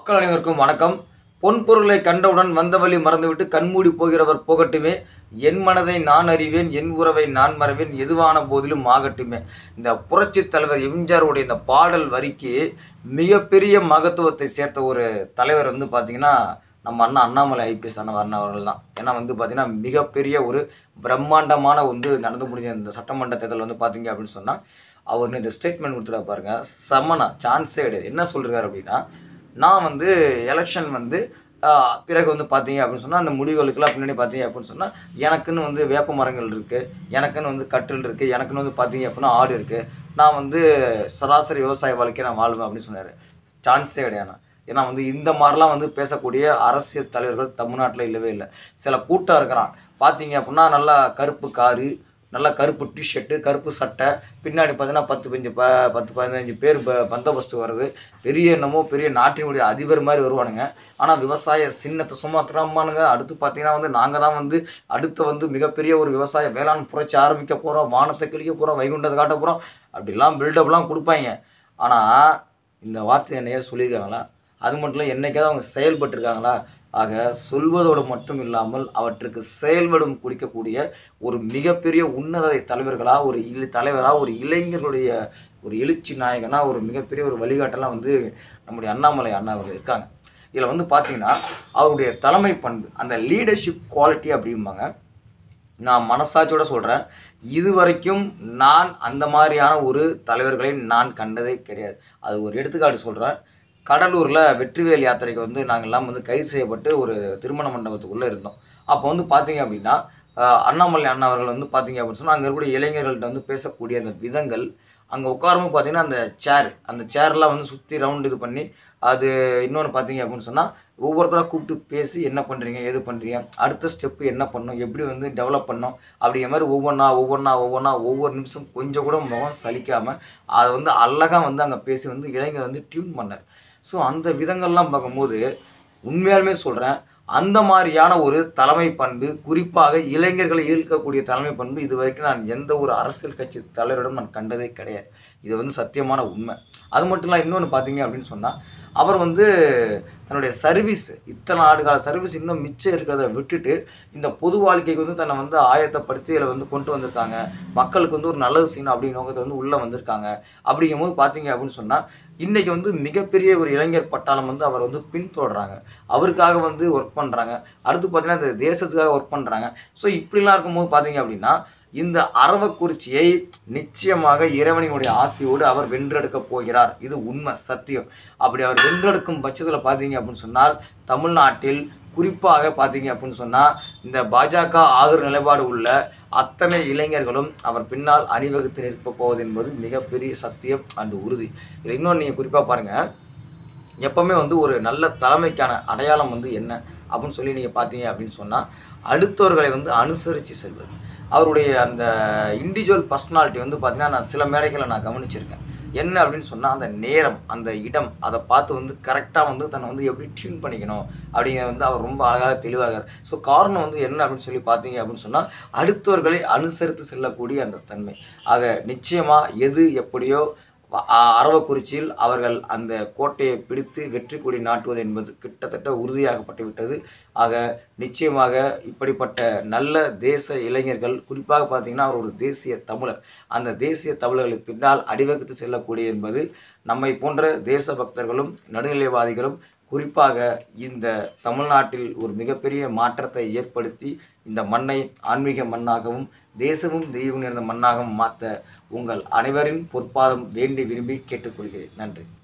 மக்கள் அனைவருக்கும் வணக்கம் பொன் பொருளை கண்டவுடன் வந்த வழி மறந்துவிட்டு கண்மூடி போகிறவர் போகட்டுமே என் மனதை நான் அறிவேன் என் உறவை நான் மறவேன் எதுவான போதிலும் ஆகட்டுமே இந்த புரட்சி தலைவர் எம்ஜிஆருடைய இந்த பாடல் வரிக்கு மிகப்பெரிய மகத்துவத்தை சேர்த்த ஒரு தலைவர் வந்து பார்த்தீங்கன்னா நம்ம அண்ணா அண்ணாமலை ஐபிஎஸ் அண்ணன் அவர்கள் தான் ஏன்னா வந்து பார்த்தீங்கன்னா மிகப்பெரிய ஒரு பிரம்மாண்டமான வந்து நடந்து முடிஞ்ச இந்த சட்டமன்ற தேர்தல் வந்து பார்த்தீங்க அப்படின்னு சொன்னால் அவர் இந்த ஸ்டேட்மெண்ட் கொடுத்துட்டா பாருங்க செமனா சான்ஸே கிடையாது என்ன சொல்றாரு அப்படின்னா நான் வந்து எலெக்ஷன் வந்து ஆஹ், பிறகு வந்து பார்த்தீங்க அப்படின்னு சொன்னால் அந்த முடிவுகளுக்கெல்லாம் பின்னாடி பார்த்தீங்க அப்படின்னு சொன்னால் எனக்குன்னு வந்து வேப்ப மரங்கள் இருக்குது எனக்குன்னு வந்து கட்டில் இருக்குது எனக்குன்னு வந்து பார்த்தீங்க அப்படின்னா ஆடு இருக்குது நான் வந்து சராசரி விவசாய வாழ்க்கையை நான் வாழ்வேன் அப்படின்னு சொன்னார் சான்ஸே கிடையாது ஏன்னா வந்து இந்த மாதிரிலாம் வந்து பேசக்கூடிய அரசியல் தலைவர்கள் தமிழ்நாட்டில் இல்லவே இல்லை சில கூட்டம் இருக்கிறான் பார்த்தீங்க அப்படின்னா நல்லா கருப்பு காரு நல்லா கருப்பு டிஷர்ட்டு கருப்பு சட்டை பின்னாடி பார்த்தீங்கன்னா பத்து பஞ்சு ப பத்து பதினஞ்சு பேர் ப பந்தோபஸ்து வருது பெரிய என்னமோ பெரிய நாட்டினுடைய அதிபர் மாதிரி வருவானுங்க ஆனால் விவசாய சின்னத்தை சுமத்துறாமானுங்க அடுத்து பார்த்தீங்கன்னா வந்து நாங்கள் தான் வந்து அடுத்து வந்து மிகப்பெரிய ஒரு விவசாய வேளாண் புரட்சி ஆரம்பிக்க போகிறோம் வானத்தை கிழிக்க போகிறோம் வைகுண்டத்தை காட்ட போகிறோம் அப்படிலாம் பில்டப்லாம் கொடுப்பாங்க ஆனால் இந்த வார்த்தையை நேர் சொல்லியிருக்காங்களா அது மட்டும் இல்லை என்னைக்காவது அவங்க செயல்பட்டிருக்காங்களா ஆக சொல்வதோடு மட்டும் இல்லாமல் அவற்றுக்கு செயல்படும் குடிக்கக்கூடிய ஒரு மிகப்பெரிய உன்னத தலைவர்களா ஒரு இள தலைவரா ஒரு இளைஞர்களுடைய ஒரு எழுச்சி நாயகனா ஒரு மிகப்பெரிய ஒரு வழிகாட்டலாம் வந்து நம்முடைய அண்ணாமலை அண்ணா அவர்கள் இருக்காங்க இதில் வந்து பார்த்தீங்கன்னா அவருடைய தலைமை பண்பு அந்த லீடர்ஷிப் குவாலிட்டி அப்படிம்பாங்க நான் மனசாட்சியோட சொல்கிறேன் இதுவரைக்கும் நான் அந்த மாதிரியான ஒரு தலைவர்களை நான் கண்டதே கிடையாது அது ஒரு எடுத்துக்காட்டு சொல்கிறேன் கடலூரில் வெற்றிவேல் யாத்திரைக்கு வந்து நாங்கள் எல்லாம் வந்து கைது செய்யப்பட்டு ஒரு திருமண மண்டபத்துக்குள்ளே இருந்தோம் அப்போ வந்து பார்த்தீங்க அப்படின்னா ஆஹ் அண்ணாமலை அண்ணா அவர்கள் வந்து பார்த்தீங்க அப்படின்னு சொன்னால் அங்கே இருக்கக்கூடிய இளைஞர்கள்ட்ட வந்து பேசக்கூடிய அந்த விதங்கள் அங்கே உட்காரும்போது பார்த்தீங்கன்னா அந்த சேர் அந்த சேர்லாம் வந்து சுற்றி ரவுண்ட் இது பண்ணி அது இன்னொன்று பார்த்தீங்க அப்படின்னு சொன்னால் ஒவ்வொருத்தராக கூப்பிட்டு பேசி என்ன பண்ணுறீங்க எது பண்ணுறீங்க அடுத்த ஸ்டெப்பு என்ன பண்ணணும் எப்படி வந்து டெவலப் பண்ணணும் அப்படிங்கிற மாதிரி ஒவ்வொன்றா ஒவ்வொன்றா ஒவ்வொன்றா ஒவ்வொரு நிமிஷம் கொஞ்சம் கூட முகம் சலிக்காமல் அதை வந்து அழகாக வந்து அங்கே பேசி வந்து இளைஞர் வந்து டியூன் பண்ணார் ஸோ அந்த விதங்கள்லாம் பார்க்கும்போது உண்மையாலுமே சொல்கிறேன் அந்த மாதிரியான ஒரு தலைமை பண்பு குறிப்பாக இளைஞர்களை ஈர்க்கக்கூடிய தலைமை பண்பு இது வரைக்கும் நான் எந்த ஒரு அரசியல் கட்சி தலைவரிடம் நான் கண்டதே கிடையாது இது வந்து சத்தியமான உண்மை அது மட்டும் இல்லை இன்னொன்று பார்த்தீங்க அப்படின்னு சொன்னால் அவர் வந்து தன்னுடைய சர்வீஸ் இத்தனை ஆண்டுகால சர்வீஸ் இன்னும் மிச்சம் இருக்கிறத விட்டுட்டு இந்த பொது வாழ்க்கைக்கு வந்து தன்னை வந்து ஆயத்தப்படுத்தி இதில் வந்து கொண்டு வந்திருக்காங்க மக்களுக்கு வந்து ஒரு நல்லது செய்யணும் அப்படிங்கிற நோக்கத்தை வந்து உள்ளே வந்திருக்காங்க அப்படிங்கும்போது பார்த்தீங்க அப்படின்னு சொன்னால் இன்னைக்கு வந்து மிகப்பெரிய ஒரு இளைஞர் பட்டாளம் வந்து அவர் வந்து பின்தொடர்றாங்க அவருக்காக வந்து ஒர்க் பண்ணுறாங்க அடுத்து பார்த்தீங்கன்னா இந்த தேசத்துக்காக ஒர்க் பண்ணுறாங்க ஸோ இப்படிலாம் இருக்கும்போது பார்த்தீங்க அப்படின்னா இந்த அரவக்குறிச்சியை நிச்சயமாக இறைவனினுடைய ஆசையோடு அவர் வென்றெடுக்க போகிறார் இது உண்மை சத்தியம் அப்படி அவர் வென்றெடுக்கும் பட்சத்தில் பார்த்தீங்க அப்படின்னு சொன்னால் தமிழ்நாட்டில் குறிப்பாக பார்த்தீங்க அப்படின்னு சொன்னால் இந்த பாஜக ஆதரவு நிலைப்பாடு உள்ள அத்தனை இளைஞர்களும் அவர் பின்னால் அணிவகுத்து நிற்க போவது என்பது மிகப்பெரிய சத்தியம் அண்ட் உறுதி இதில் இன்னொன்று நீங்கள் குறிப்பாக பாருங்கள் எப்பவுமே வந்து ஒரு நல்ல தலைமைக்கான அடையாளம் வந்து என்ன அப்படின்னு சொல்லி நீங்கள் பார்த்தீங்க அப்படின்னு சொன்னால் அடுத்தவர்களை வந்து அனுசரித்து செல்வது அவருடைய அந்த இண்டிவிஜுவல் பர்சனாலிட்டி வந்து பார்த்தீங்கன்னா நான் சில மேடைகளை நான் கவனிச்சிருக்கேன் என்ன அப்படின்னு சொன்னால் அந்த நேரம் அந்த இடம் அதை பார்த்து வந்து கரெக்டாக வந்து தன்னை வந்து எப்படி டியூன் பண்ணிக்கணும் அப்படிங்கிற வந்து அவர் ரொம்ப அழகாக தெளிவாக ஸோ காரணம் வந்து என்ன அப்படின்னு சொல்லி பார்த்தீங்க அப்படின்னு சொன்னால் அடுத்தவர்களை அனுசரித்து செல்லக்கூடிய அந்த தன்மை ஆக நிச்சயமாக எது எப்படியோ வ- அ- அரவக்குறிச்சியில் அவர்கள் அந்த கோட்டையை பிடித்து வெற்றி கொடி நாட்டுவது என்பது கிட்டத்தட்ட உறுதியாகப்பட்டு விட்டது ஆக நிச்சயமாக இப்படிப்பட்ட நல்ல தேச இளைஞர்கள் குறிப்பாக பார்த்தீங்கன்னா அவர் ஒரு தேசிய தமிழர் அந்த தேசிய தமிழர்களுக்கு பின்னால் அடிவகுத்து செல்லக்கூடிய என்பது நம்மை போன்ற தேச பக்தர்களும் நடுநிலைவாதிகளும் குறிப்பாக இந்த தமிழ்நாட்டில் ஒரு மிகப்பெரிய மாற்றத்தை ஏற்படுத்தி இந்த மண்ணை ஆன்மீக மண்ணாகவும் தேசமும் தெய்வம் நிறைந்த மண்ணாகவும் மாற்ற உங்கள் அனைவரின் பொற்பாதம் வேண்டி விரும்பி கேட்டுக்கொள்கிறேன் நன்றி